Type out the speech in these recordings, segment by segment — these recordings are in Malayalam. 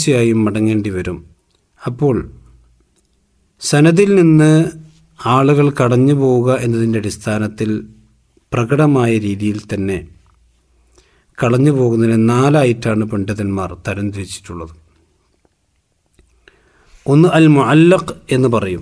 തീർച്ചയായും മടങ്ങേണ്ടി വരും അപ്പോൾ സനദിൽ നിന്ന് ആളുകൾ കടഞ്ഞു പോവുക എന്നതിൻ്റെ അടിസ്ഥാനത്തിൽ പ്രകടമായ രീതിയിൽ തന്നെ കളഞ്ഞു പോകുന്നതിന് നാലായിട്ടാണ് പണ്ഡിതന്മാർ തരംതിരിച്ചിട്ടുള്ളത് ഒന്ന് അൽ മുഅല്ലഖ് എന്ന് പറയും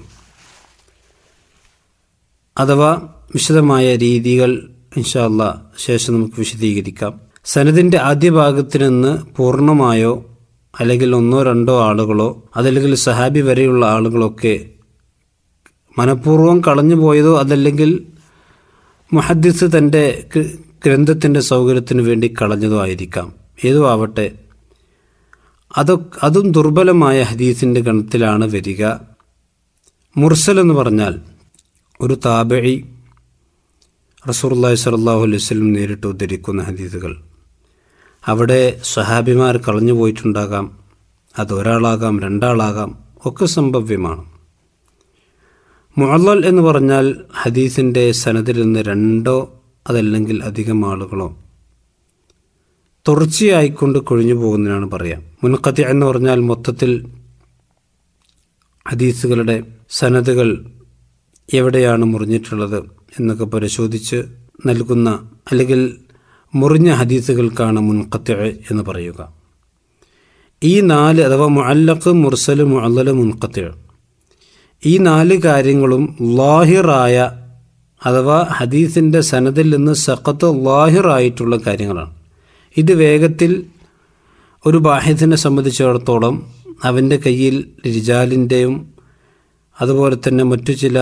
അഥവാ വിശദമായ രീതികൾ ഇൻഷാല്ല ശേഷം നമുക്ക് വിശദീകരിക്കാം സനദിൻ്റെ ആദ്യ ഭാഗത്തിൽ നിന്ന് പൂർണ്ണമായോ അല്ലെങ്കിൽ ഒന്നോ രണ്ടോ ആളുകളോ അതല്ലെങ്കിൽ സഹാബി വരെയുള്ള ആളുകളൊക്കെ മനഃപൂർവ്വം കളഞ്ഞു പോയതോ അതല്ലെങ്കിൽ മുഹദ്ദിസ് തൻ്റെ ഗ്രന്ഥത്തിൻ്റെ സൗകര്യത്തിന് വേണ്ടി കളഞ്ഞതോ ആയിരിക്കാം ഏതോ ആവട്ടെ അതൊ അതും ദുർബലമായ ഹദീസിൻ്റെ ഗണത്തിലാണ് വരിക മുർസൽ എന്ന് പറഞ്ഞാൽ ഒരു താബഴി റസൂർല്ലാഹി സലാഹു അലൈഹി വസല്ലം നേരിട്ട് ഉദ്ധരിക്കുന്ന ഹദീസുകൾ അവിടെ സഹാബിമാർ കളഞ്ഞു പോയിട്ടുണ്ടാകാം അത് ഒരാളാകാം രണ്ടാളാകാം ഒക്കെ സംഭവ്യമാണ് മുഅല്ലൽ എന്ന് പറഞ്ഞാൽ ഹദീസിൻ്റെ സനദിൽ നിന്ന് രണ്ടോ അതല്ലെങ്കിൽ അധികം ആളുകളോ തുടർച്ചയായിക്കൊണ്ട് കൊഴിഞ്ഞു പോകുന്നതിനാണ് പറയാം മുൻകത്തി എന്ന് പറഞ്ഞാൽ മൊത്തത്തിൽ ഹദീസുകളുടെ സനദുകൾ എവിടെയാണ് മുറിഞ്ഞിട്ടുള്ളത് എന്നൊക്കെ പരിശോധിച്ച് നൽകുന്ന അല്ലെങ്കിൽ മുറിഞ്ഞ ഹദീസുകൾക്കാണ് മുൻകത്തി എന്ന് പറയുക ഈ നാല് അഥവാ മുഅല്ലഖ് മുർസല് മുഅല്ലല് മുൻകത്തി ഈ നാല് കാര്യങ്ങളും ലാഹിറായ അഥവാ ഹദീസിൻ്റെ സനദിൽ നിന്ന് സഖത്ത് ലാഹിറായിട്ടുള്ള കാര്യങ്ങളാണ് ഇത് വേഗത്തിൽ ഒരു ബാഹ്യത്തിനെ സംബന്ധിച്ചിടത്തോളം അവൻ്റെ കയ്യിൽ റിജാലിൻ്റെയും അതുപോലെ തന്നെ മറ്റു ചില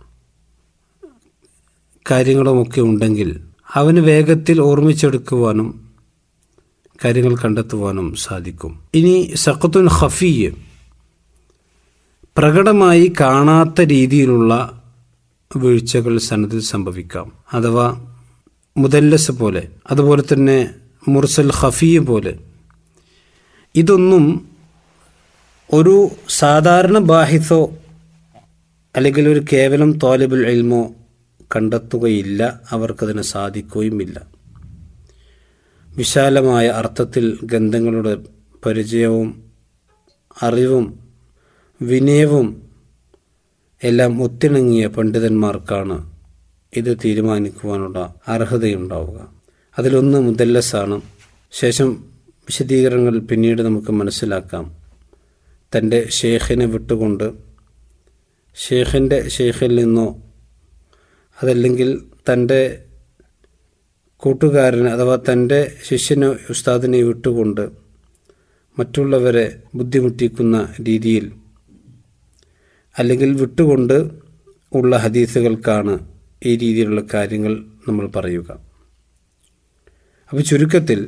കാര്യങ്ങളുമൊക്കെ ഉണ്ടെങ്കിൽ അവന് വേഗത്തിൽ ഓർമ്മിച്ചെടുക്കുവാനും കാര്യങ്ങൾ കണ്ടെത്തുവാനും സാധിക്കും ഇനി സഖത്തുൻ ഖഫീയ് പ്രകടമായി കാണാത്ത രീതിയിലുള്ള വീഴ്ചകൾ സനദിൽ സംഭവിക്കാം അഥവാ മുദല്ലസ് പോലെ അതുപോലെ തന്നെ മുർസൽ ഖഫീയ് പോലെ ഇതൊന്നും ഒരു സാധാരണ ബാഹിസോ അല്ലെങ്കിൽ ഒരു കേവലം തോലബുൽ എൽമോ കണ്ടെത്തുകയില്ല അവർക്കതിന് സാധിക്കുകയുമില്ല വിശാലമായ അർത്ഥത്തിൽ ഗന്ധങ്ങളുടെ പരിചയവും അറിവും വിനയവും എല്ലാം ഒത്തിണങ്ങിയ പണ്ഡിതന്മാർക്കാണ് ഇത് തീരുമാനിക്കുവാനുള്ള അർഹതയുണ്ടാവുക അതിലൊന്ന് മുദല്ലസാണ് ശേഷം വിശദീകരണങ്ങൾ പിന്നീട് നമുക്ക് മനസ്സിലാക്കാം തൻ്റെ ഷേഖിനെ വിട്ടുകൊണ്ട് ഷേഖിൻ്റെ ഷേഖിൽ നിന്നോ അതല്ലെങ്കിൽ തൻ്റെ കൂട്ടുകാരന് അഥവാ തൻ്റെ ശിഷ്യനെ ഉസ്താദിനെ വിട്ടുകൊണ്ട് മറ്റുള്ളവരെ ബുദ്ധിമുട്ടിക്കുന്ന രീതിയിൽ അല്ലെങ്കിൽ വിട്ടുകൊണ്ട് ഉള്ള ഹദീസുകൾക്കാണ് ഈ രീതിയിലുള്ള കാര്യങ്ങൾ നമ്മൾ പറയുക അപ്പോൾ ചുരുക്കത്തിൽ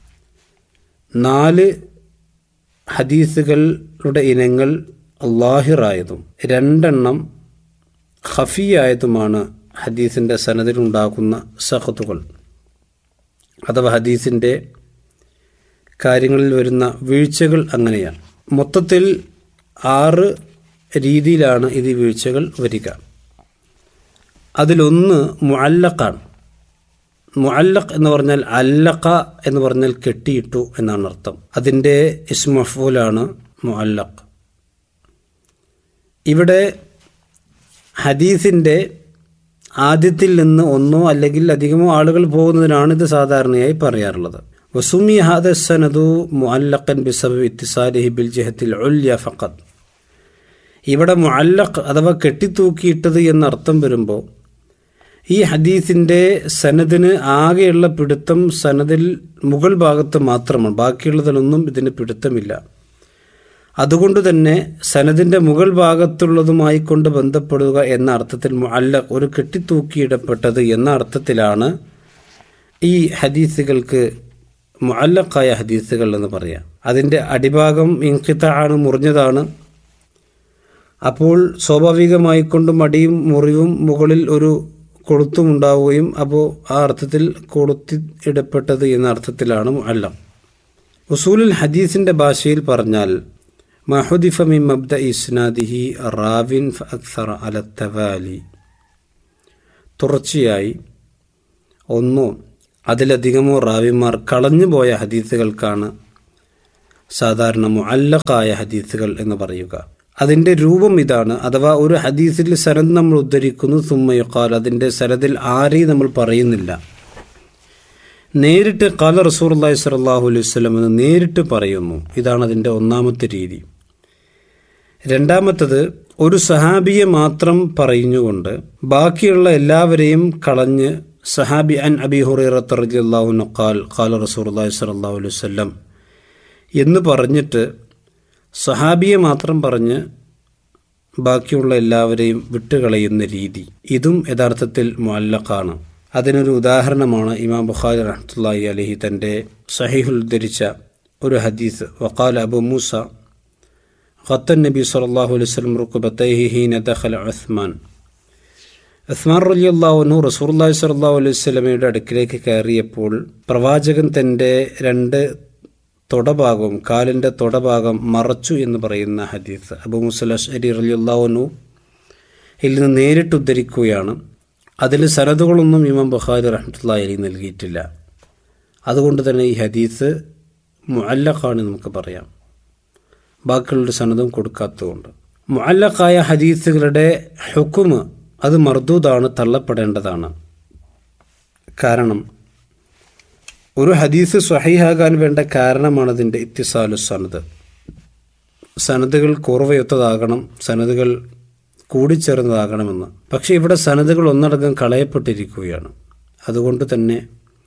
നാല് ഹദീസുകളുടെ ഇനങ്ങൾ ലാഹിറായതും രണ്ടെണ്ണം ഖഫിയായതുമാണ് ഹദീസിൻ്റെ സനദിലുണ്ടാകുന്ന സഹത്തുകൾ അഥവാ ഹദീസിൻ്റെ കാര്യങ്ങളിൽ വരുന്ന വീഴ്ചകൾ അങ്ങനെയാണ് മൊത്തത്തിൽ ആറ് രീതിയിലാണ് ഇത് വീഴ്ചകൾ വരിക അതിലൊന്ന് മുഅല്ലഖാണ് മുഅല്ലഖ് എന്ന് പറഞ്ഞാൽ അല്ലഖ എന്ന് പറഞ്ഞാൽ കെട്ടിയിട്ടു എന്നാണ് അർത്ഥം അതിൻ്റെ ഇസ്മഫൂലാണ് മുഅല്ലഖ് ഇവിടെ ഹദീസിൻ്റെ ആദ്യത്തിൽ നിന്ന് ഒന്നോ അല്ലെങ്കിൽ അധികമോ ആളുകൾ പോകുന്നതിനാണ് ഇത് സാധാരണയായി പറയാറുള്ളത് വസുമി ഹാദ സനദു മുഅല്ലഖൻ ബിസബ് ഇത്തിസാലിഹി ബിൽ ജിഹത്തിൽ ഉല്യ ഫഖത്ത് ഇവിടെ മുഅല്ലഖ് അഥവാ കെട്ടിത്തൂക്കിയിട്ടത് എന്നർത്ഥം വരുമ്പോൾ ഈ ഹദീസിൻ്റെ സനദിന് ആകെയുള്ള പിടുത്തം സനദിൽ മുകൾ ഭാഗത്ത് മാത്രമാണ് ബാക്കിയുള്ളതിലൊന്നും ഇതിന് പിടുത്തമില്ല അതുകൊണ്ട് തന്നെ സനദിൻ്റെ മുകൾ ഭാഗത്തുള്ളതുമായി കൊണ്ട് ബന്ധപ്പെടുക എന്ന അർത്ഥത്തിൽ മുഅല്ല ഒരു കെട്ടിത്തൂക്കിയിടപ്പെട്ടത് എന്ന അർത്ഥത്തിലാണ് ഈ ഹദീസുകൾക്ക് മുഅല്ലക്കായ ഹദീസുകൾ എന്ന് പറയാം അതിൻ്റെ അടിഭാഗം ഇൻകിത്ത ആണ് മുറിഞ്ഞതാണ് അപ്പോൾ സ്വാഭാവികമായിക്കൊണ്ട് മടിയും മുറിവും മുകളിൽ ഒരു കൊളുത്തും ഉണ്ടാവുകയും അപ്പോൾ ആ അർത്ഥത്തിൽ കൊളുത്തി ഇടപ്പെട്ടത് എന്ന അർത്ഥത്തിലാണ് മുഅല്ലം ഉസൂലുൽ ഹദീസിൻ്റെ ഭാഷയിൽ പറഞ്ഞാൽ മഹുദിഫ മിൻ മബ്ദ ഇസ്നാദിഹി റാവിൻ അക്സറ അലത്തവാലി തുടർച്ചയായി ഒന്നോ അതിലധികമോ റാവിമാർ കളഞ്ഞുപോയ ഹദീസുകൾക്കാണ് സാധാരണ മുഅല്ലഖായ ഹദീസുകൾ എന്ന് പറയുക അതിൻ്റെ രൂപം ഇതാണ് അഥവാ ഒരു ഹദീസിൽ സനദ് നമ്മൾ ഉദ്ധരിക്കുന്നു സുമ്മയുക്കാൽ അതിൻ്റെ സനദിൽ ആരെയും നമ്മൾ പറയുന്നില്ല നേരിട്ട് കാല റസൂർ അള്ളാഹി സ്വല്ലാഹു അലൈഹി വസ്ലം എന്ന് നേരിട്ട് പറയുന്നു ഇതാണ് അതിൻ്റെ ഒന്നാമത്തെ രീതി രണ്ടാമത്തത് ഒരു സഹാബിയെ മാത്രം പറഞ്ഞുകൊണ്ട് ബാക്കിയുള്ള എല്ലാവരെയും കളഞ്ഞ് സഹാബി അൻ അബി ഹുറൈറത്ത് റളിയല്ലാഹു ഖാൽ ഖാല റസൂലുള്ളാഹി സ്വല്ലല്ലാഹു അലൈഹി വസല്ലം എന്ന് പറഞ്ഞിട്ട് സഹാബിയെ മാത്രം പറഞ്ഞ് ബാക്കിയുള്ള എല്ലാവരെയും വിട്ടുകളയുന്ന രീതി ഇതും യഥാർത്ഥത്തിൽ മുഅല്ലഖാണ് അതിനൊരു ഉദാഹരണമാണ് ഇമാം ബുഖാരി റഹ്മത്തുള്ളാഹി അലഹി തൻ്റെ സഹീഹുൽ ഉദ്ധരിച്ച ഒരു ഹദീസ് വഖാൽ അബു മൂസ ഖത്തൻ നബി സല്ലല്ലാഹു അലൈഹി വസല്ലം റുക്ബത്തൈഹി ഹീന ദഖല ഉസ്മാൻ ഉസ്മാൻ റളിയല്ലാഹു റസൂലുള്ളാഹി സ്വല്ലല്ലാഹു അലൈഹി വസല്ലമയുടെ അടുക്കിലേക്ക് കയറിയപ്പോൾ പ്രവാചകൻ തൻ്റെ രണ്ട് തൊടഭാഗവും കാലിൻ്റെ തൊടഭാഗം മറച്ചു എന്ന് പറയുന്ന ഹദീസ് അബു മുസൽ അഷ്അരി റളിയല്ലാഹുനു ഇതിൽ നിന്ന് നേരിട്ട് ഉദ്ധരിക്കുകയാണ് അതിൽ സനദുകളൊന്നും ഇമാം ബുഖാരി റഹ്മത്തുള്ളാഹി അലൈഹി നൽകിയിട്ടില്ല അതുകൊണ്ട് തന്നെ ഈ ഹദീസ് മുഅല്ലഖാണ് നമുക്ക് പറയാം ബാക്കിയുള്ള സനദും കൊടുക്കാത്തതുകൊണ്ട് മുഅല്ലഖായ ഹദീസുകളുടെ ഹുക്കുമ് അത് മർദൂദാണ് തള്ളപ്പെടേണ്ടതാണ് കാരണം ഒരു ഹദീസ് സ്വഹീഹാകാൻ വേണ്ട കാരണമാണ് അതിൻ്റെ ഇത്തിസാലു സനദ് സനദുകൾ കുറവയൊത്തതാകണം സനദുകൾ കൂടിച്ചേർന്നതാകണമെന്ന് പക്ഷേ ഇവിടെ സനദുകൾ ഒന്നടങ്കം കളയപ്പെട്ടിരിക്കുകയാണ് അതുകൊണ്ട് തന്നെ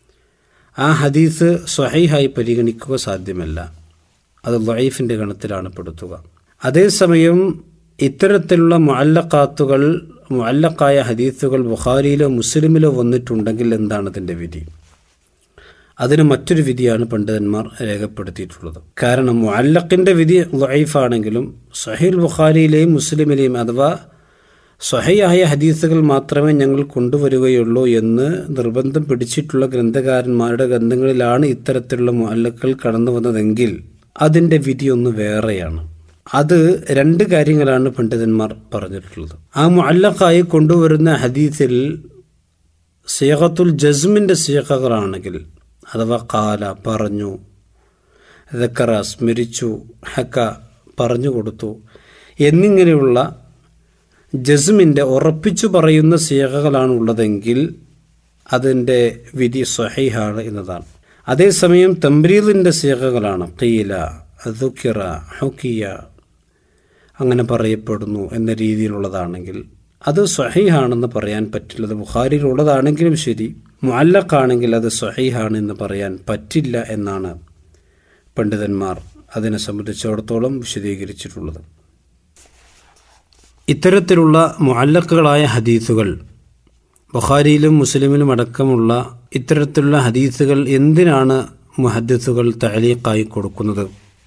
ആ ഹദീസ് സ്വഹീഹായി പരിഗണിക്കുക സാധ്യമല്ല അത് ലൈഫിൻ്റെ ഗണത്തിലാണ് പെടുത്തുക അതേസമയം ഇത്തരത്തിലുള്ള മുഅല്ലക്കാത്തുകൾ മുഅല്ലക്കായ ഹദീസുകൾ ബുഖാരിയിലോ മുസ്ലിമിലോ വന്നിട്ടുണ്ടെങ്കിൽ എന്താണ് അതിൻ്റെ വിധി അതിന് മറ്റൊരു വിധിയാണ് പണ്ഡിതന്മാർ രേഖപ്പെടുത്തിയിട്ടുള്ളത് കാരണം മുഅല്ലഖിൻ്റെ വിധി ലൈഫാണെങ്കിലും സഹീൽ ബുഖാരിയിലെയും മുസ്ലിമിലെയും അഥവാ സ്വഹയായ ഹദീസുകൾ മാത്രമേ ഞങ്ങൾ കൊണ്ടുവരികയുള്ളൂ എന്ന് നിർബന്ധം പിടിച്ചിട്ടുള്ള ഗ്രന്ഥകാരന്മാരുടെ ഗ്രന്ഥങ്ങളിലാണ് ഇത്തരത്തിലുള്ള മുഅല്ലക്കൾ കടന്നു വന്നതെങ്കിൽ അതിൻ്റെ വിധി ഒന്ന് വേറെയാണ് അത് രണ്ട് കാര്യങ്ങളാണ് പണ്ഡിതന്മാർ പറഞ്ഞിട്ടുള്ളത് ആ മുഅല്ലഖായി കൊണ്ടുവരുന്ന ഹദീസിൽ സീഹത്തുൽ ജസ്മിൻ്റെ സീഹകളാണെങ്കിൽ അഥവാ കാല പറഞ്ഞു ദക്കറ സ്മരിച്ചു ഹക്ക പറഞ്ഞു കൊടുത്തു എന്നിങ്ങനെയുള്ള ജസ്മിൻ്റെ ഉറപ്പിച്ചു പറയുന്ന സീഹകളാണ് ഉള്ളതെങ്കിൽ അതിൻ്റെ വിധി സ്വഹീഹാണ് എന്നതാണ് അതേസമയം തംബ്രീദിൻ്റെ സീഹകളാണ് കീല ദുക്കിറ ഹുക്കിയ അങ്ങനെ പറയപ്പെടുന്നു എന്ന രീതിയിലുള്ളതാണെങ്കിൽ അത് സ്വഹീഹാണെന്ന് പറയാൻ പറ്റില്ല അത് ബുഖാരിയിലുള്ളതാണെങ്കിലും ശരി മുഅല്ലഖാണെങ്കിൽ അത് സ്വഹീഹാണ് എന്ന് പറയാൻ പറ്റില്ല എന്നാണ് പണ്ഡിതന്മാർ അതിനെ സംബന്ധിച്ചിടത്തോളം വിശദീകരിച്ചിട്ടുള്ളത് ഇത്തരത്തിലുള്ള മുഅല്ലക്കുകളായ ഹദീസുകൾ ബുഖാരിയിലും മുസ്ലിമിലും അടക്കമുള്ള ഇത്തരത്തിലുള്ള ഹദീസുകൾ എന്തിനാണ് മുഹദ്ദിസുകൾ തലീഖായി കൊടുക്കുന്നത്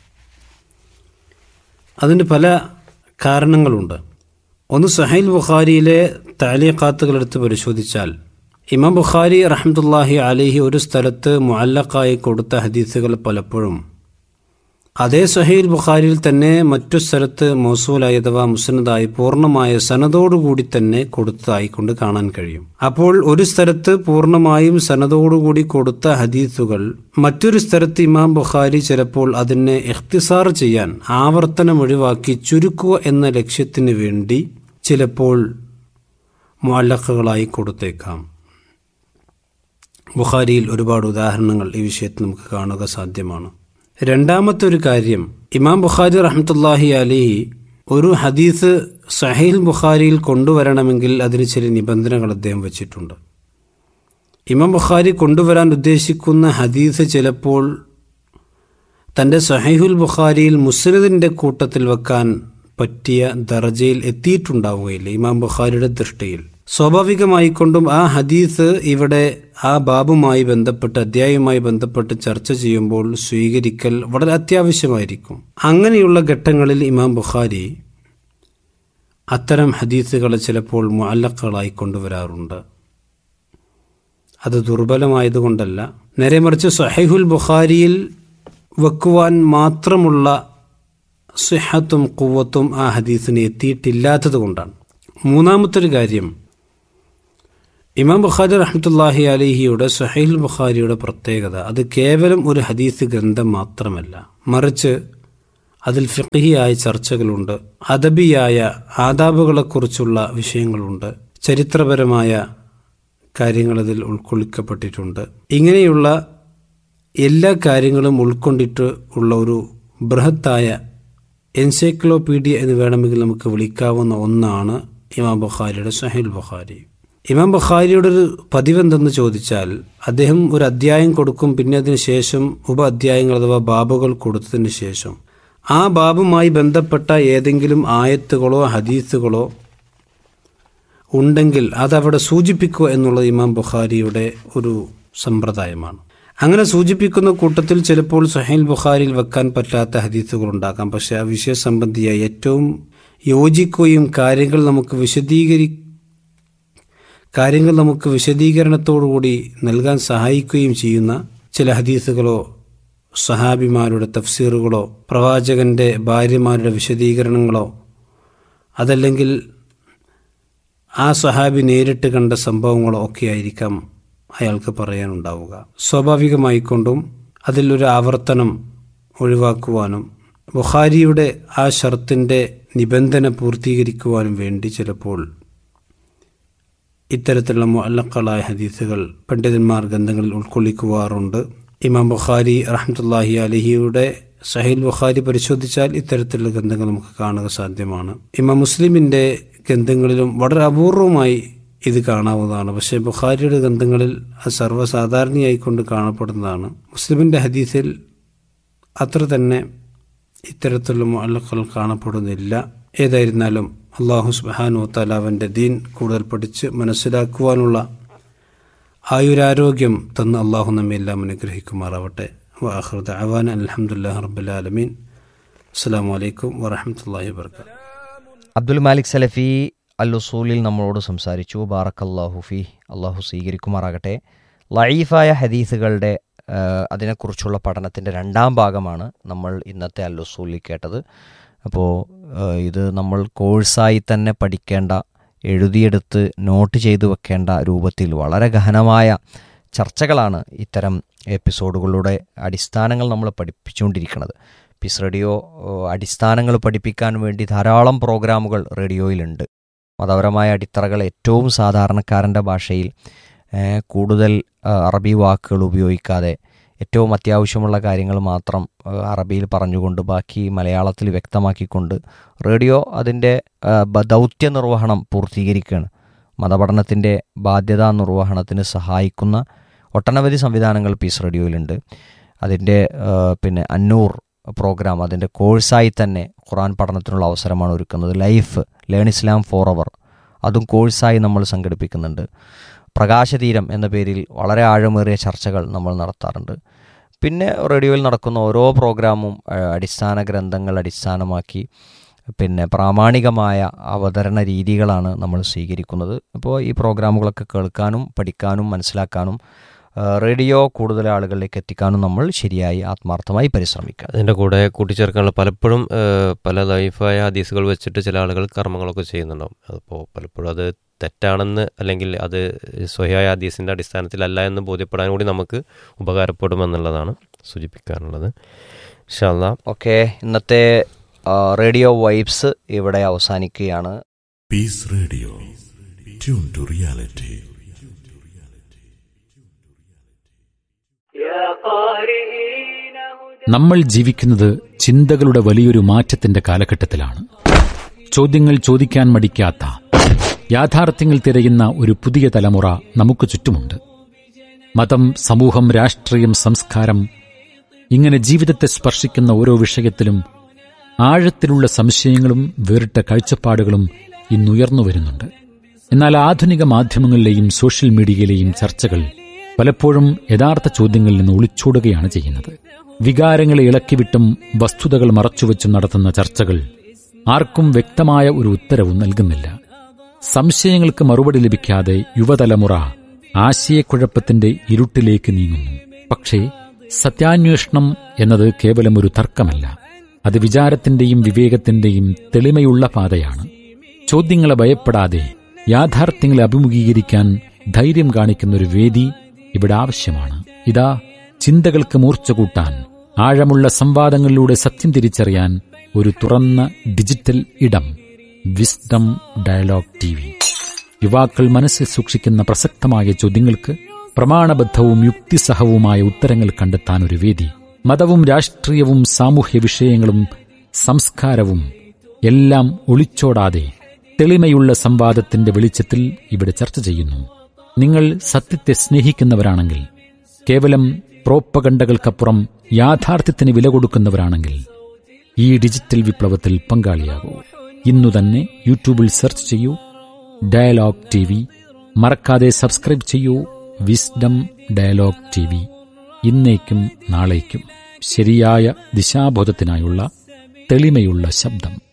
അതിന് പല കാരണങ്ങളുണ്ട് ഒന്ന് സഹൈൽ ബുഖാരിയിലെ താലീഖാത്തുകൾ എടുത്ത് പരിശോധിച്ചാൽ ഇമാം ബുഖാരി റഹ്മത്തുല്ലാഹി അലിഹി ഒരു സ്ഥലത്ത് മുഅല്ലക്കായി കൊടുത്ത ഹദീസുകൾ പലപ്പോഴും അതേ സഹീൽ ബുഖാരിയിൽ തന്നെ മറ്റു സ്ഥലത്ത് മൗസൂലായി അഥവാ മുസ്നദായി പൂർണ്ണമായ സനതോടുകൂടി തന്നെ കൊടുത്തതായി കൊണ്ട് കാണാൻ കഴിയും അപ്പോൾ ഒരു സ്ഥലത്ത് പൂർണ്ണമായും സനതോടുകൂടി കൊടുത്ത ഹദീസുകൾ മറ്റൊരു സ്ഥലത്ത് ഇമാം ബുഖാരി ചിലപ്പോൾ അതിനെ ഇഖ്തിസാർ ചെയ്യാൻ ആവർത്തനം ഒഴിവാക്കി ചുരുക്കുക എന്ന ലക്ഷ്യത്തിന് വേണ്ടി ചിലപ്പോൾ മുഅല്ലഖുകളായി കൊടുത്തേക്കാം ബുഖാരിയിൽ ഒരുപാട് ഉദാഹരണങ്ങൾ ഈ വിഷയത്തിൽ നമുക്ക് കാണുക സാധ്യമാണ് രണ്ടാമത്തെ ഒരു കാര്യം ഇമാം ബുഖാരി റഹ്മത്തുല്ലാഹി അലിഹി ഒരു ഹദീസ് സഹീൽ ബുഖാരിയിൽ കൊണ്ടുവരണമെങ്കിൽ അതിന് ചില നിബന്ധനകൾ അദ്ദേഹം വെച്ചിട്ടുണ്ട് ഇമാം ബുഖാരി കൊണ്ടുവരാൻ ഉദ്ദേശിക്കുന്ന ഹദീസ് ചിലപ്പോൾ തൻ്റെ സഹീഹുൽ ബുഖാരിയിൽ മുസ്ലിദിൻ്റെ കൂട്ടത്തിൽ വെക്കാൻ പറ്റിയ ദർജയിൽ എത്തിയിട്ടുണ്ടാവുകയില്ല ഇമാം ബുഖാരിയുടെ ദൃഷ്ടിയിൽ സ്വാഭാവികമായിക്കൊണ്ടും ആ ഹദീസ് ഇവിടെ ആ ബാബുമായി ബന്ധപ്പെട്ട് അധ്യായവുമായി ബന്ധപ്പെട്ട് ചർച്ച ചെയ്യുമ്പോൾ സ്വീകരിക്കൽ വളരെ അത്യാവശ്യമായിരിക്കും അങ്ങനെയുള്ള ഘട്ടങ്ങളിൽ ഇമാം ബുഖാരി അത്തരം ഹദീസുകളെ ചിലപ്പോൾ മുഅല്ലക്കുകളായി കൊണ്ടുവരാറുണ്ട് അത് ദുർബലമായതുകൊണ്ടല്ല നേരെ മറിച്ച് സഹൈഹുൽ ബുഖാരിയിൽ വെക്കുവാൻ മാത്രമുള്ള സിഹത്തും കുവത്തും ആ ഹദീസിന് എത്തിയിട്ടില്ലാത്തത് കൊണ്ടാണ് മൂന്നാമത്തെ ഒരു കാര്യം ഇമാം ബുഖാരി റഹ്മത്തുല്ലാഹി അലിഹിയുടെ സുഹൈൽ ബുഖാരിയുടെ പ്രത്യേകത അത് കേവലം ഒരു ഹദീസ് ഗ്രന്ഥം മാത്രമല്ല മറിച്ച് അതിൽ ഫിഖിയായ ചർച്ചകളുണ്ട് അദബിയായ ആദാബുകളെക്കുറിച്ചുള്ള വിഷയങ്ങളുണ്ട് ചരിത്രപരമായ കാര്യങ്ങൾ അതിൽ ഉൾക്കൊള്ളിക്കപ്പെട്ടിട്ടുണ്ട് ഇങ്ങനെയുള്ള എല്ലാ കാര്യങ്ങളും ഉൾക്കൊണ്ടിട്ട് ഉള്ള ഒരു ബൃഹത്തായ എൻസൈക്ലോപീഡിയ എന്ന് വേണമെങ്കിൽ നമുക്ക് വിളിക്കാവുന്ന ഒന്നാണ് ഇമാം ബുഖാരിയുടെ സഹീൽ ബുഖാരി ഇമാം ബുഖാരിയുടെ ഒരു പതിവെന്തെന്ന് ചോദിച്ചാൽ അദ്ദേഹം ഒരു അധ്യായം കൊടുക്കും പിന്നെ അതിന് ശേഷം ഉപ അധ്യായങ്ങൾ അഥവാ ബാബുകൾ കൊടുത്തതിന് ശേഷം ആ ബാബുമായി ബന്ധപ്പെട്ട ഏതെങ്കിലും ആയത്തുകളോ ഹദീസുകളോ ഉണ്ടെങ്കിൽ അതവിടെ സൂചിപ്പിക്കുക എന്നുള്ളത് ഇമാം ബുഖാരിയുടെ ഒരു സമ്പ്രദായമാണ് അങ്ങനെ സൂചിപ്പിക്കുന്ന കൂട്ടത്തിൽ ചിലപ്പോൾ സഹീൽ ബുഖാരിയിൽ വെക്കാൻ പറ്റാത്ത ഹദീസുകൾ ഉണ്ടാക്കാം പക്ഷേ ആ വിഷയ സംബന്ധിയായി ഏറ്റവും യോജിക്കുകയും കാര്യങ്ങൾ നമുക്ക് വിശദീകരി കാര്യങ്ങൾ നമുക്ക് വിശദീകരണത്തോടുകൂടി നൽകാൻ സഹായിക്കുകയും ചെയ്യുന്ന ചില ഹദീസുകളോ സഹാബിമാരുടെ തഫ്സീറുകളോ പ്രവാചകന്റെ ഭാര്യമാരുടെ വിശദീകരണങ്ങളോ അതല്ലെങ്കിൽ ആ സഹാബി നേരിട്ട് കണ്ട സംഭവങ്ങളോ ഒക്കെ ആയിരിക്കാം അയാൾക്ക് പറയാനുണ്ടാവുക സ്വാഭാവികമായിക്കൊണ്ടും അതിലൊരു ആവർത്തനം ഒഴിവാക്കുവാനും ബുഖാരിയുടെ ആ ഷർത്തിൻ്റെ നിബന്ധന പൂർത്തീകരിക്കുവാനും വേണ്ടി ചിലപ്പോൾ ഇത്തരത്തിലുള്ള മുഅല്ലക്കളായ ഹദീസുകൾ പണ്ഡിതന്മാർ ഗ്രന്ഥങ്ങളിൽ ഉൾക്കൊള്ളിക്കുവാറുണ്ട് ഇമാം ബുഖാരി റഹ്മത്തുല്ലാഹി അലഹിയുടെ സഹീൽ ബുഖാരി പരിശോധിച്ചാൽ ഇത്തരത്തിലുള്ള ഗ്രന്ഥങ്ങൾ നമുക്ക് കാണുക സാധ്യമാണ് ഇമാം മുസ്ലിമിൻ്റെ ഗ്രന്ഥങ്ങളിലും വളരെ അപൂർവമായി ഇത് കാണാവുന്നതാണ് പക്ഷേ ബുഖാരിയുടെ ഗ്രന്ഥങ്ങളിൽ അത് സർവ്വസാധാരണയായിക്കൊണ്ട് കാണപ്പെടുന്നതാണ് മുസ്ലിമിൻ്റെ ഹദീസിൽ അത്ര തന്നെ ഇത്തരത്തിലുള്ള മുഅല്ലഖൽ കാണപ്പെടുന്നില്ല ഏതായിരുന്നാലും അള്ളാഹു സുബാനു താലാവൻ്റെ ദീൻ കൂടുതൽ പഠിച്ച് മനസ്സിലാക്കുവാനുള്ള ആയുരാരോഗ്യം തന്ന് അള്ളാഹു നമ്മെ എല്ലാം അനുഗ്രഹിക്കുമാറാവട്ടെ വാഹൃദ അവാൻ അലഹമുല്ലാ റബ്ബുലാലമീൻ അസ്സാം വലൈക്കും വറഹമത്തല്ലാഹി വർക്കാത്തു അബ്ദുൽ മാലിക് സലഫി അൽ ഉസൂലിൽ നമ്മളോട് സംസാരിച്ചു ബാറക്കല്ലാഹു ഫി അള്ളാഹു സ്വീകരിക്കുമാറാകട്ടെ ലൈഫായ ഹദീസുകളുടെ ആ, അതിനെക്കുറിച്ചുള്ള പഠനത്തിൻ്റെ രണ്ടാം ഭാഗമാണ് നമ്മൾ ഇന്നത്തെ അൽ ഉസൂലിൽ കേട്ടത് അപ്പോൾ ആ, ഇത് നമ്മൾ കോഴ്സായി തന്നെ പഠിക്കേണ്ട എഴുതിയെടുത്ത് നോട്ട് ചെയ്തു വെക്കേണ്ട രൂപത്തിൽ വളരെ ഗഹനമായ ചർച്ചകളാണ് ഇത്തരം എപ്പിസോഡുകളുടെ അടിസ്ഥാനങ്ങൾ നമ്മൾ പഠിപ്പിച്ചുകൊണ്ടിരിക്കുന്നത് പീസ് റേഡിയോ ഏഹ്, അടിസ്ഥാനങ്ങൾ പഠിപ്പിക്കാൻ വേണ്ടി ധാരാളം പ്രോഗ്രാമുകൾ റേഡിയോയിലുണ്ട് മതപരമായ അടിത്തറകൾ ഏറ്റവും സാധാരണക്കാരൻ്റെ ഭാഷയിൽ ഏഹ്, കൂടുതൽ ഏഹ്, അറബി വാക്കുകൾ ഉപയോഗിക്കാതെ ഏറ്റവും അത്യാവശ്യമുള്ള കാര്യങ്ങൾ മാത്രം ഏഹ്, അറബിയിൽ പറഞ്ഞുകൊണ്ട് ബാക്കി മലയാളത്തിൽ വ്യക്തമാക്കിക്കൊണ്ട് റേഡിയോ അതിൻ്റെ ഏഹ്, ബ- ദൗത്യ നിർവഹണം പൂർത്തീകരിക്കുകയാണ് മതപഠനത്തിൻ്റെ ബാധ്യതാ നിർവഹണത്തിന് സഹായിക്കുന്ന ഒട്ടനവധി സംവിധാനങ്ങൾ പീസ് റേഡിയോയിലുണ്ട് അതിൻ്റെ ഏഹ്, പിന്നെ അന്നൂർ പ്രോഗ്രാം അതിൻ്റെ കോഴ്സായി തന്നെ ഖുറാൻ പഠനത്തിനുള്ള അവസരമാണ് ഒരുക്കുന്നത് ലൈഫ് ലേൺ ഇസ്ലാം ഫോർ അവർ അതും കോഴ്സായി നമ്മൾ സംഘടിപ്പിക്കുന്നുണ്ട് പ്രകാശതീരം എന്ന പേരിൽ വളരെ ആഴമേറിയ ചർച്ചകൾ നമ്മൾ നടത്താറുണ്ട് പിന്നെ റേഡിയോയിൽ നടക്കുന്ന ഓരോ പ്രോഗ്രാമും ആ, അടിസ്ഥാന ഗ്രന്ഥങ്ങൾ അടിസ്ഥാനമാക്കി പിന്നെ പ്രാമാണികമായ അവതരണ രീതികളാണ് നമ്മൾ സ്വീകരിക്കുന്നത് അപ്പോൾ ഈ പ്രോഗ്രാമുകളൊക്കെ കേൾക്കാനും പഠിക്കാനും മനസ്സിലാക്കാനും ആ, റേഡിയോ കൂടുതൽ ആളുകളിലേക്ക് എത്തിക്കാനും നമ്മൾ ശരിയായി ആത്മാർത്ഥമായി പരിശ്രമിക്കുക അതിൻ്റെ കൂടെ കൂട്ടിച്ചേർക്കാനുള്ള പലപ്പോഴും ഏഹ്, പല ലൈഫായ ഹദീസുകൾ വെച്ചിട്ട് ചില ആളുകൾ കർമ്മങ്ങളൊക്കെ ചെയ്യുന്നുണ്ടാവും അപ്പോൾ പലപ്പോഴും അത് തെറ്റാണെന്ന് അല്ലെങ്കിൽ അത് സ്വയായ ഹദീസിൻ്റെ അടിസ്ഥാനത്തിലല്ല എന്ന് ബോധ്യപ്പെടാൻ കൂടി നമുക്ക് ഉപകാരപ്പെടുമെന്നുള്ളതാണ് സൂചിപ്പിക്കാനുള്ളത് ഇൻഷാല്ലാ ഓക്കെ ഇന്നത്തെ ആ, റേഡിയോ വൈബ്സ് ഇവിടെ അവസാനിക്കുകയാണ് Peace Radio. Tune to reality. നമ്മൾ ജീവിക്കുന്നത് ചിന്തകളുടെ വലിയൊരു മാറ്റത്തിന്റെ കാലഘട്ടത്തിലാണ് ചോദ്യങ്ങൾ ചോദിക്കാൻ മടിക്കാത്ത യാഥാർത്ഥ്യങ്ങൾ തിരയുന്ന ഒരു പുതിയ തലമുറ നമുക്ക് ചുറ്റുമുണ്ട് മതം സമൂഹം രാഷ്ട്രീയം സംസ്കാരം ഇങ്ങനെ ജീവിതത്തെ സ്പർശിക്കുന്ന ഓരോ വിഷയത്തിലും ആഴത്തിലുള്ള സംശയങ്ങളും വേറിട്ട കാഴ്ചപ്പാടുകളും ഇന്നുയർന്നു വരുന്നുണ്ട് എന്നാൽ ആധുനിക മാധ്യമങ്ങളിലെയും സോഷ്യൽ മീഡിയയിലെയും ചർച്ചകൾ പലപ്പോഴും യഥാർത്ഥ ചോദ്യങ്ങളിൽ നിന്ന് ഒളിച്ചോടുകയാണ് ചെയ്യുന്നത് വികാരങ്ങളെ ഇളക്കിവിട്ടും വസ്തുതകൾ മറച്ചുവെച്ചും നടത്തുന്ന ചർച്ചകൾ ആർക്കും വ്യക്തമായ ഒരു ഉത്തരവും നൽകുന്നില്ല സംശയങ്ങൾക്ക് മറുപടി ലഭിക്കാതെ യുവതലമുറ ആശയക്കുഴപ്പത്തിന്റെ ഇരുട്ടിലേക്ക് നീങ്ങുന്നു പക്ഷേ സത്യാന്വേഷണം എന്നത് കേവലം ഒരു തർക്കമല്ല അത് വിചാരത്തിന്റെയും വിവേകത്തിന്റെയും തെളിമയുള്ള പാതയാണ് ചോദ്യങ്ങളെ ഭയപ്പെടാതെ യാഥാർത്ഥ്യങ്ങളെ അഭിമുഖീകരിക്കാൻ ധൈര്യം കാണിക്കുന്ന ഒരു വേദി ഇവിടെ ആവശ്യമാണ് ഇതാ ചിന്തകൾക്ക് മൂർച്ച കൂട്ടാൻ ആഴമുള്ള സംവാദങ്ങളിലൂടെ സത്യം തിരിച്ചറിയാൻ ഒരു തുറന്ന ഡിജിറ്റൽ ഇടം വിസ്ഡം ഡയലോഗ് ടി വി യുവാക്കൾ മനസ്സിൽ സൂക്ഷിക്കുന്ന പ്രസക്തമായ ചോദ്യങ്ങൾക്ക് പ്രമാണബദ്ധവും യുക്തിസഹവുമായ ഉത്തരങ്ങൾ കണ്ടെത്താൻ ഒരു വേദി മതവും രാഷ്ട്രീയവും സാമൂഹ്യ വിഷയങ്ങളും സംസ്കാരവും എല്ലാം ഒളിച്ചോടാതെ തെളിമയുള്ള സംവാദത്തിന്റെ വെളിച്ചത്തിൽ ഇവിടെ ചർച്ച ചെയ്യുന്നു നിങ്ങൾ സത്യത്തെ സ്നേഹിക്കുന്നവരാണെങ്കിൽ കേവലം പ്രോപ്പകണ്ടകൾക്കപ്പുറം യാഥാർത്ഥ്യത്തിന് വില കൊടുക്കുന്നവരാണെങ്കിൽ ഈ ഡിജിറ്റൽ വിപ്ലവത്തിൽ പങ്കാളിയാകൂ ഇന്നു തന്നെ യൂട്യൂബിൽ സെർച്ച് ചെയ്യൂ ഡയലോഗ് ടി വി മറക്കാതെ സബ്സ്ക്രൈബ് ചെയ്യൂ വിസ്ഡം ഡയലോഗ് ടി വി ഇന്നേക്കും നാളേക്കും ശരിയായ ദിശാബോധത്തിനായുള്ള തെളിമയുള്ള ശബ്ദം